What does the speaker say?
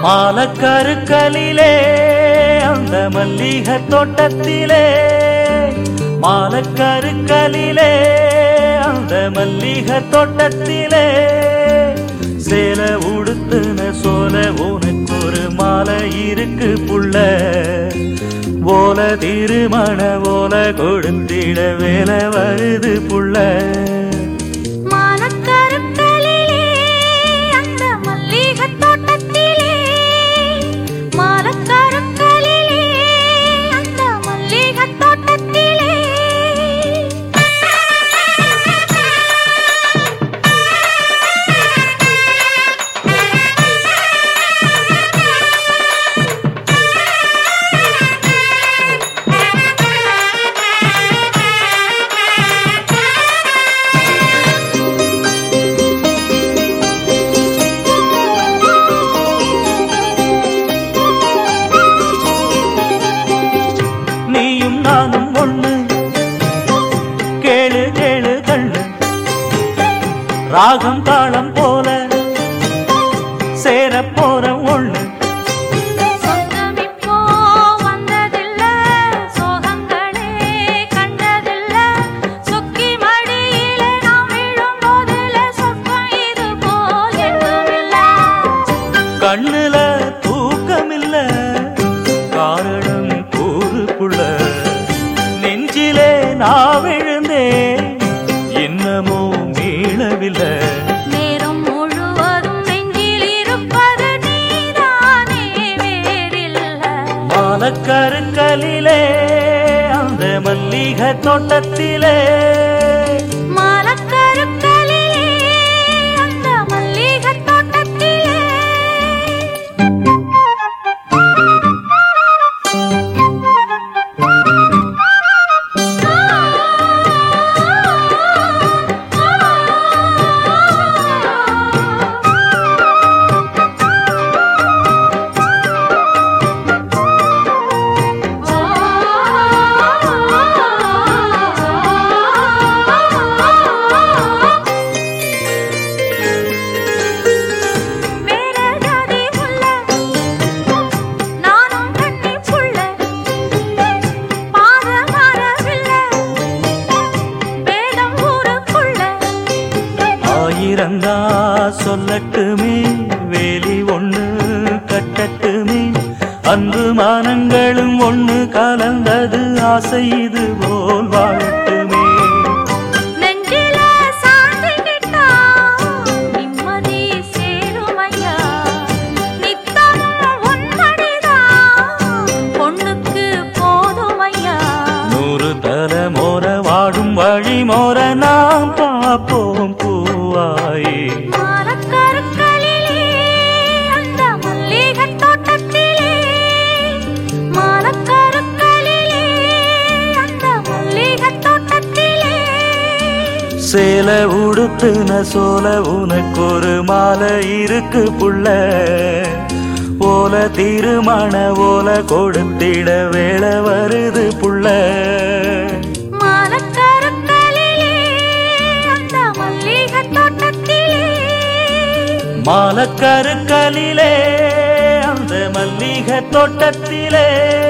மாலக்கருக்கலிலே அந்த மல்லிகை தோட்டத்திலே மாலக்கருக்கலிலே அந்த மல்லிகை தோட்டத்திலே சேல உடுத்துன சோல உனக்கு ஒரு மாலை இருக்கு புள்ள ஓல திருமண ஓல கொடுத்திட வேலை வருது புள்ள மானக்கருக்களிலே அந்த மல்லிகைத் தோட்டத்திலே மானக்கருக்களிலே அந்த மல்லிகைத் தோட்டத்திலே நீயும் நானும் ஒண்ணு கேளு கேளு கண்ணு ராகம் தாளம் போல சேர போற ஒண்ணு சொந்தம் இப்போ வந்ததில்ல சோகங்களே கண்டதில்ல சொக்கி மடியில நாம் விழும் போதில சொப்பம் இது போல் எதுவுமில்ல கண்ணுல தூக்கமில்ல காரணம் கூறு புள்ள நெஞ்சிலே நான் விழுந்தேன் இன்னமோ மீளவில்லை நேரம் முழுவதும் நெஞ்சில் இருப்பது நீதானே வேறில்ல மாலக்கருக்கலிலே அந்த மல்லிகை தோட்டத்திலே மாலக்கருக்களிலே அந்த மல்லிகைத் தோட்டத்திலே வேற ஜாதி புள்ள நானும் கண்ணி புள்ள பாத மரவில்ல வேதம் ஊருக்குள்ள ஆயிரந்தா சொல்லட்டுமே வேலி ஒண்ணு கட்டட்டுமே அன்பு மானங்களும் ஒண்ணு கலந்தது ஆசை இது போல் வாழட்டுமே நெஞ்சில சாஞ்சிக்கிட்டா நிம்மதி சேருமையா நித்தமும் உன்மடிதான் பொண்ணுக்கு போதுமையா நூறு தல மோர வாடும் வழி மோர நாம் பார்ப்போம் பூவாயே மானக்கருக்களிலே அந்த மல்லிகைத் தோட்டத்திலே மானக்கருக்களிலே அந்த மல்லிகைத் தோட்டத்திலே சேல உடுத்துன சோல உனக்கு ஒரு மாலை இருக்கு புள்ள ஓல திருமண ஓல கொடுத்திட வேலை வருது புள்ள மானக்கருக்களிலே அந்த மல்லிகைத் தோட்டத்திலே மாலக்கருக்கலிலே அந்த மல்லிகை தோட்டத்திலே